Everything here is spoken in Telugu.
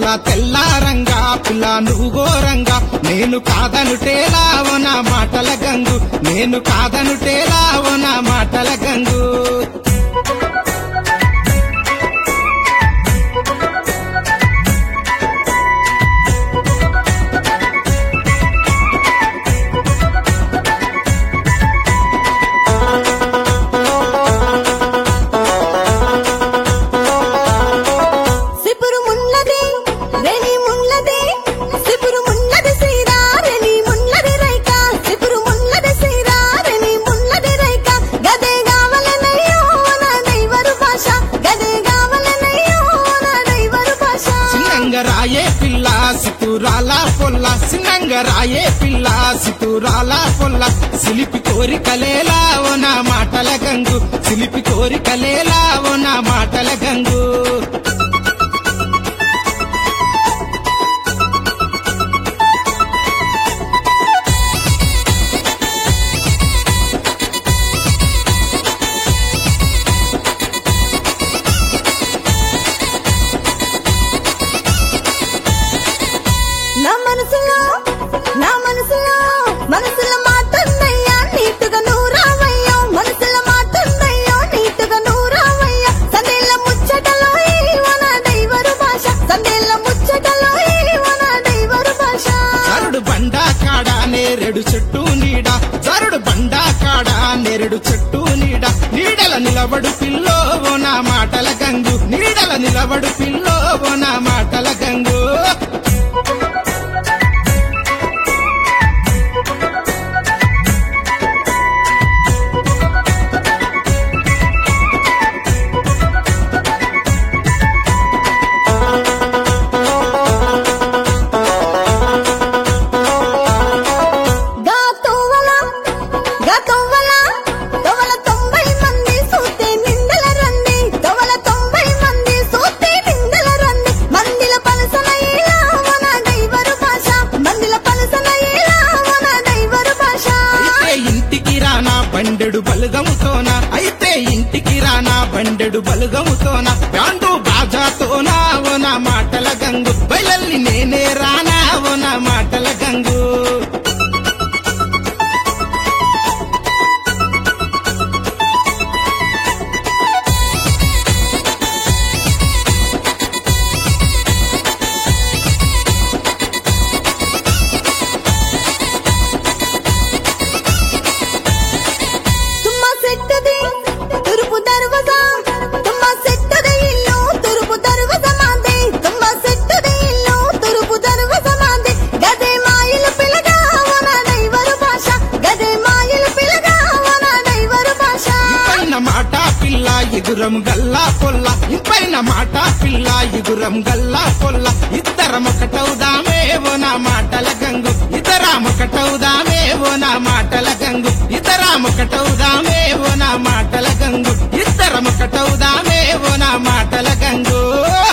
పిల్ల తెల్లారంగా పిల్ల నువ్వు ఘోరంగా నేను కాదనుటేలావో నా మాటల గంగు నేను కాదనుటేలావో నా మాటల గంగు సిపురు మున్నది రెని మున్నది సిపురు మున్నది సీరా రెని మున్నది రైక సిపురు మున్నది సీరా రెని మున్నది రైక గదే గావలనయ్యో నా దైవరు భాష గదే గావలనయ్యో నా దైవరు భాష సింగరాయే పిల్ల సితురాల పొల్ల సింగరాయే పిల్ల సితురాల పొల్ల సిలిపి కోరికలేలావో నా మాటల గంగు సిలిపి కోరికలేలావో నా మాటల గంగు నా మనసులో నా మనసులో మనసులో మాటుందయ్యా నీటుగా నూరావయ్యో మనసులో మాటుందయ్యో నీటుగా నూరావయ్యా సందేళ్ళ ముచ్చటలో ఈవన దైవరు భాష సందేళ్ళ ముచ్చటలో ఈవన దైవరు భాష జరుడు బండా కాడ నేరెడు చెట్టు నీడ జరుడు బండా కాడ నేరెడు చెట్టు నీడ నీడల నిలబడు పిల్లో ఓ నా మాటల గంగు నీడల నిలబడు పిల్లో ఓ నా మాటల గంగు గా తోవల గా తోవల తోవల తొంభై మంది సూతే నిందల రండి తోవల తొంభై మంది సూతే నిందల రండి మందిల పలసన ఇలా మన దైవరు భాష మందిల పలసన ఇలా మన దైవరు భాష అయితే ఇంటికి రానా బండెడు బలుగముతోన అయితే ఇంటికి రానా బండెడు బలుగముతోన బ్యాండు బాజాతోనా ఓ నా మాటల గంగు బయలల్ని నేనే రానా ఓ నా మాటల గంగు తుమ్మ సెట్టుది తురుపు దర్వజా తుమ్మ సెట్టుది ఇల్లు తురుపు దర్వజ మాంది తుమ్మ సెట్టుది ఇల్లు తురుపు దర్వజ మాంది గదే మాయలు పిలగా వన దైవరు భాష గదే మాయలు పిలగా వన దైవరు భాష ఇంపైన మాట పిల్ల ఎగురం గల్లా పొల్ల ఇంపైన మాట పిల్ల ఎగురం గల్లా పొల్ల ఇద్దరం ఒకటవుదామే ఓ నా మాటల గంగు ఇద్దరం ఒకటవుదామే ఓ నా మాటల గంగు ఇద్దరం ఒకటవుదామే ఓ నా మాటల గంగు ఇద్దరం ఒకటవుదామే